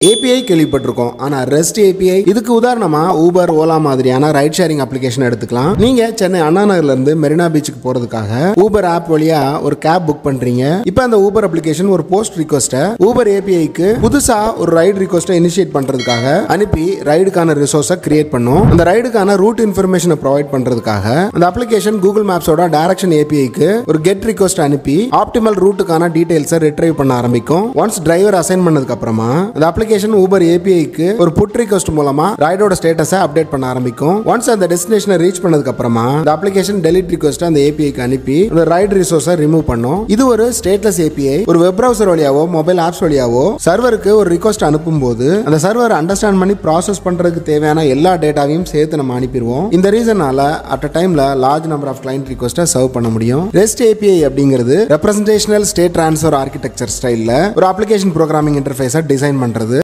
API கேள்விப்பட்டிருக்கோம் ஆனா rest API இதுக்கு உதாரணமா ஊபர் ஓலா மாதிரியான ரைட் ஷேரிங் அப்ளிகேஷன் எடுத்துக்கலாம் நீங்க சென்னை அண்ணா நகர்ல இருந்து மெரினா பீச்சுக்கு போறதுக்காக ஊபர் ஆப் வழியா ஒரு கேப் புக் பண்றீங்க இப்போ அந்த ஊபர் அப்ளிகேஷன் ஒரு போஸ்ட் ரிக்வஸ்ட்டை ஊபர் ஏபிஐக்கு புதுசா ஒரு ரைடு ரிக்வஸ்ட்டை இனிஷியேட் பண்றதுக்காக அனுப்பி ரைடுக்கான ரிசோர்ஸை கிரியேட் பண்ணும் அந்த ரைடுக்கான ரூட் இன்ஃபர்மேஷனை ப்ரொவைட் பண்றதுக்காக அந்த அப்ளிகேஷன் கூகுள் மேப்ஸோட டைரக்ஷன் ஏபிஐக்கு ஒரு கெட் ரிக்வஸ்ட் அனுப்பி ஆப்டிமல் ரூட்டுக்கான டீடைல்ஸை ரிட்ரைவ் பண்ண ஆரம்பிக்கும் ஒன்ஸ் டிரைவர் அசைன் பண்ணதுக்கு அப்புறமா அந்த அப்ளிகேஷன் ஊபர் ஏபிஐக்கு ஒரு புட் ரிக்வஸ்ட் மூலமா ரைடோட ஸ்டேட்டஸை அப்டேட் பண்ண ஆரம்பிக்கும் ஒன்ஸ் அந்த டெஸ்டினேஷனை ரீச் பண்ணதுக்கு அப்புறமா அந்த அப்ளிகேஷன் டெலிட் ரிக்வஸ்ட் அந்த ஏபிஐக்கு அனுப்பி அந்த ரைட் ரிசோர்ஸை ரிமூவ் பண்ணும் இது ஒரு ஸ்டேட்லெஸ் ஏபிஐ ஒரு வெப் browser வழியாவோ மொபைல் ஆப்ஸ் வழியாவோ சர்வருக்கு ஒரு ரிக்வஸ்ட் அனுப்பும்போது அந்த சர்வர் அண்டர்ஸ்டாண்ட் பண்ணி ப்ராசஸ் பண்றதுக்கு தேவையான எல்லா டேட்டாவையும் சேர்த்து நம்ம அனுப்பிடுவோம் இந்த ரீசனால அட் அ டைம்ல லார்ஜ் நம்பர் ஆஃப் கிளைண்ட் ரிக்வஸ்ட்டை சர்வ் பண்ண முடியும் ரெஸ்ட் ஏபிஐ அப்படிங்கிறது ரெப்ரசன்டேஷனல் ஸ்டேட் ட்ரான்ஸ்ஃபர் ஆர்கிடெக்சர் ஸ்டைலில் ஒரு அப்ளிகேஷன் ப்ரோக்ராமிங் இன்டர்ஃபேஸை டிசைன் பண்றது